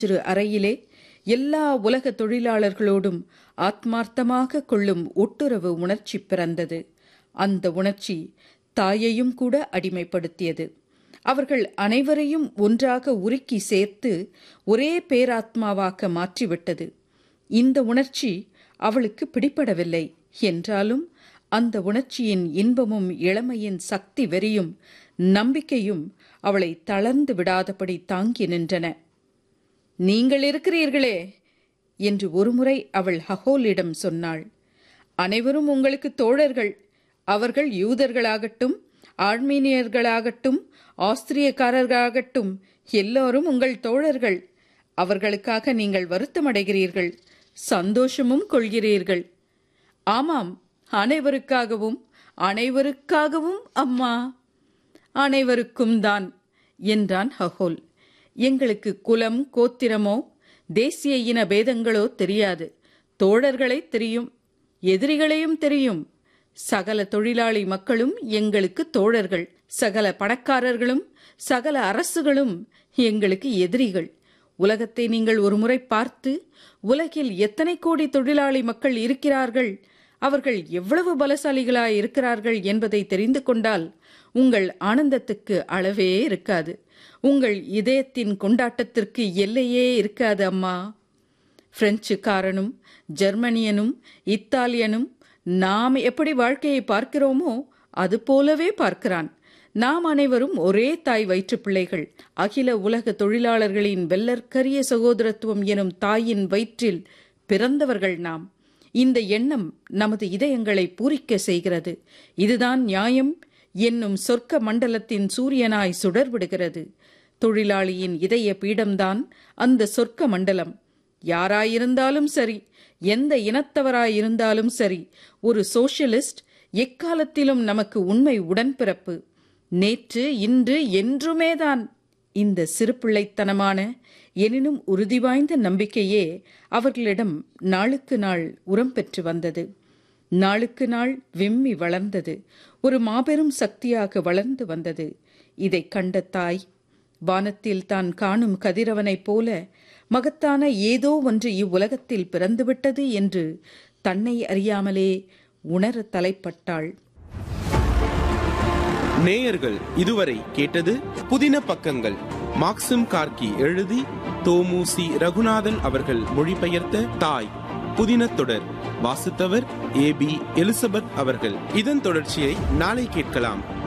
சிறு அறையிலே எல்லா உலக தொழிலாளர்களோடும் ஆத்மார்த்தமாக கொள்ளும் ஒட்டுறவு உணர்ச்சி பிறந்தது அந்த உணர்ச்சி தாயையும் கூட அடிமைப்படுத்தியது அவர்கள் அனைவரையும் ஒன்றாக உருக்கி சேர்த்து ஒரே பேராத்மாவாக்க மாற்றிவிட்டது இந்த உணர்ச்சி அவளுக்கு பிடிபடவில்லை என்றாலும் அந்த உணர்ச்சியின் இன்பமும் இளமையின் சக்தி வெறியும் நம்பிக்கையும் அவளை தளர்ந்து விடாதபடி தாங்கி நின்றன நீங்கள் இருக்கிறீர்களே என்று ஒருமுறை அவள் ஹகோலிடம் சொன்னாள் அனைவரும் உங்களுக்கு தோழர்கள் அவர்கள் யூதர்களாகட்டும் ஆர்மீனியர்களாகட்டும் ஆஸ்திரியக்காரர்களாகட்டும் எல்லோரும் உங்கள் தோழர்கள் அவர்களுக்காக நீங்கள் வருத்தமடைகிறீர்கள் சந்தோஷமும் கொள்கிறீர்கள் ஆமாம் அனைவருக்காகவும் அனைவருக்காகவும் அம்மா அனைவருக்கும் தான் என்றான் ஹகோல் எங்களுக்கு குலம் கோத்திரமோ தேசிய இன பேதங்களோ தெரியாது தோழர்களை தெரியும் எதிரிகளையும் தெரியும் சகல தொழிலாளி மக்களும் எங்களுக்கு தோழர்கள் சகல பணக்காரர்களும் சகல அரசுகளும் எங்களுக்கு எதிரிகள் உலகத்தை நீங்கள் ஒருமுறை பார்த்து உலகில் எத்தனை கோடி தொழிலாளி மக்கள் இருக்கிறார்கள் அவர்கள் எவ்வளவு பலசாலிகளாய் இருக்கிறார்கள் என்பதை தெரிந்து கொண்டால் உங்கள் ஆனந்தத்துக்கு அளவே இருக்காது உங்கள் இதயத்தின் கொண்டாட்டத்திற்கு எல்லையே இருக்காது அம்மா பிரெஞ்சுக்காரனும் ஜெர்மனியனும் இத்தாலியனும் நாம் எப்படி வாழ்க்கையை பார்க்கிறோமோ அது போலவே பார்க்கிறான் நாம் அனைவரும் ஒரே தாய் வயிற்று பிள்ளைகள் அகில உலக தொழிலாளர்களின் வெள்ளற்கரிய சகோதரத்துவம் எனும் தாயின் வயிற்றில் பிறந்தவர்கள் நாம் இந்த எண்ணம் நமது இதயங்களை பூரிக்க செய்கிறது இதுதான் நியாயம் என்னும் சொர்க்க மண்டலத்தின் சூரியனாய் சுடர்விடுகிறது தொழிலாளியின் இதய பீடம்தான் அந்த சொர்க்க மண்டலம் யாராயிருந்தாலும் சரி எந்த இனத்தவராயிருந்தாலும் சரி ஒரு சோஷலிஸ்ட் எக்காலத்திலும் நமக்கு உண்மை உடன்பிறப்பு நேற்று இன்று என்றுமேதான் இந்த சிறுபிள்ளைத்தனமான எனினும் உறுதி வாய்ந்த நம்பிக்கையே அவர்களிடம் நாளுக்கு நாள் உரம் பெற்று வந்தது நாளுக்கு நாள் விம்மி வளர்ந்தது ஒரு மாபெரும் சக்தியாக வளர்ந்து வந்தது இதை கண்ட தாய் வானத்தில் தான் காணும் கதிரவனைப் போல மகத்தான ஏதோ ஒன்று இவ்வுலகத்தில் பிறந்துவிட்டது என்று தன்னை அறியாமலே உணர தலைப்பட்டாள் நேயர்கள் இதுவரை கேட்டது புதின பக்கங்கள் மாக்சிம் கார்கி எழுதி தோமுசி ரகுநாதன் அவர்கள் மொழிபெயர்த்த தாய் புதின தொடர் வாசித்தவர் ஏ பி எலிசபெத் அவர்கள் இதன் தொடர்ச்சியை நாளை கேட்கலாம்